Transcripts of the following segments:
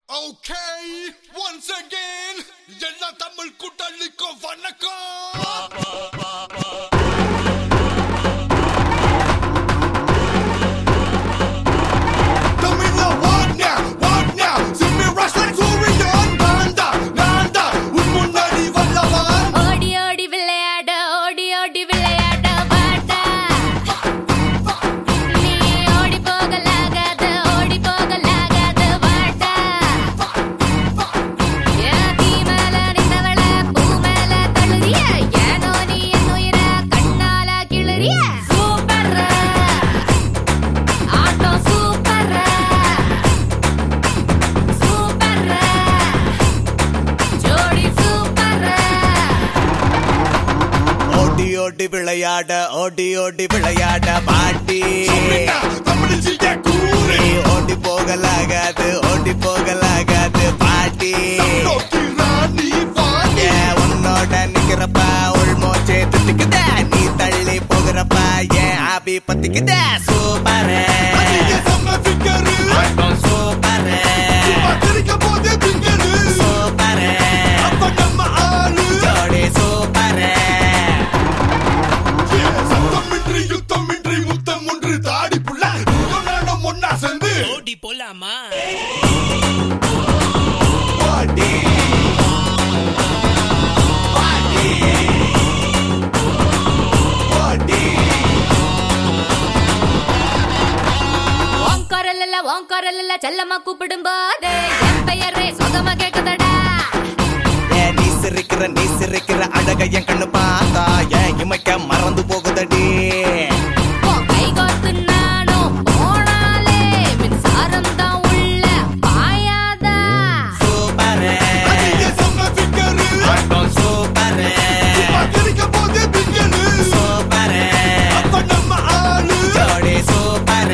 Okay, once again, எல்லா தமிழ் கூட்டாளிக்கும் வணக்கம் தமிழ்ல வாட்னா, வாட்னா, சிம்மி rush like சூரியன். நான்தா, நான்தா, உன் முன்னாடி வல்லவன். ஓடி ஓடி விளையாட ஓடி ஓடி விளையாட வாடா நீ ஓடி போகலாகாது ஓடி போகலாகாது வாடா என் தீ மேல நின்றவள பூ மேல தழுறிய ஏனோ நீ என் உயிர கண்ணால கிளறிய சூப்பர் ஆட்டம் சூப்பர் சூப்பர் ஜோடி சூப்பர் ஓடி ஓடி விளையாட ஓடி ஓடி விளையாட பாட்டி சும்மிட்டா, தமிழிசைய கூறு. நீ ஓடி போகலாகாது ஓடி போகலாகாது பாட்டி நோக்கி ராணி வாணி. ஏ, உன்னோட நிக்கிறப்ப உள்மோச்சே துட்டிக்குத நீ தள்ளி போகிறப்ப ஏன் ஆபி பத்திக்குத சூப்பர் அதிக செம்ம figure. சூப்பர் சும்மா சிரிக்கும் போதே திங்கரு. சூப்பர் அப்ப நம்ம ஆளு. ஜோடி சூப்பர் சத்தமின்றி யுத்தமின்றி முத்தம் ஒன்று தாடி புள்ள நீயும் நானும் ஒன்னா சேர்ந்து ஓடி போலாமா பாடி பாடி பாடி உன் குரல் இல்ல உன் குரல் இல்ல செல்லமா கூப்பிடும் போது என் பெயரே சுகமா கேக்குதடா ஏன் நீ சிரிக்கிற நீ சிரிக்கிற அழக என் கண்ணு பார்த்தா ஏன் இமைக்க மறந்து போகுதடி உன் கை கோர்த்து நானும் போனாலே மின்சாரம் தான் உள்ள பாயாதா சூப்பர் அதிக செம்ம figure. சூப்பர் சும்மா சிரிக்கும் போதே திங்கரு. சூப்பர் அப்ப நம்ம ஆளு. ஜோடி சூப்பர்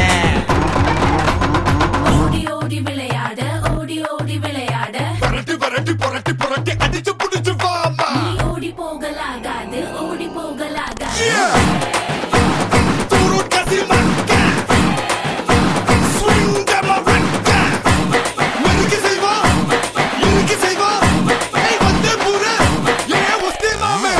ஓடி ஓடி விளையாட ஓடி ஓடி விளையாட புரட்டி புரட்டி புரட்டி புரட்டி அடிச்சு புடிச்சு வாமா நீ ஓடி போகலாகாது ஓடி போகலாகாது தூரு கசி மக்க ஸ்விங் டெமோ ரெக்க மெருகு செய்வா இருக்கு செய்வா ஏய் வந்து புரு ஏ ஒஸ்தி மாமே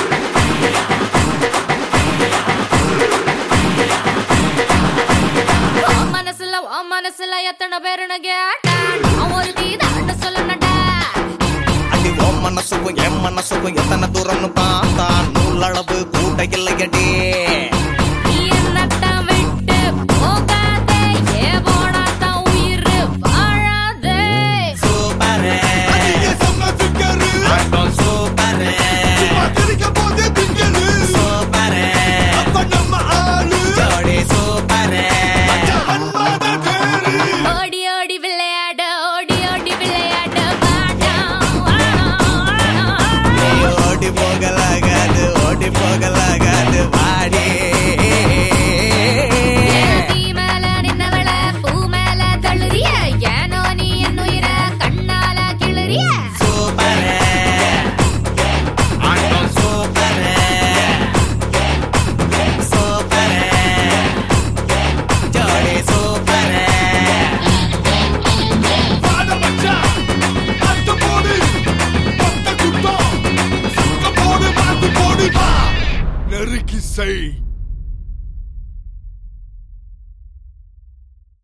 உன் மனசுல உன் மனசுல எத்தனை பேருன்னு கேட்டா நான் ஒரு தீதான்னு சொல்லணும்டா அடி ஓம் மனசுக்கும் என் மனசுக்கும் எத்தனை தூரம்னு பார்த்தா நூலளவு கூட இல்லையடி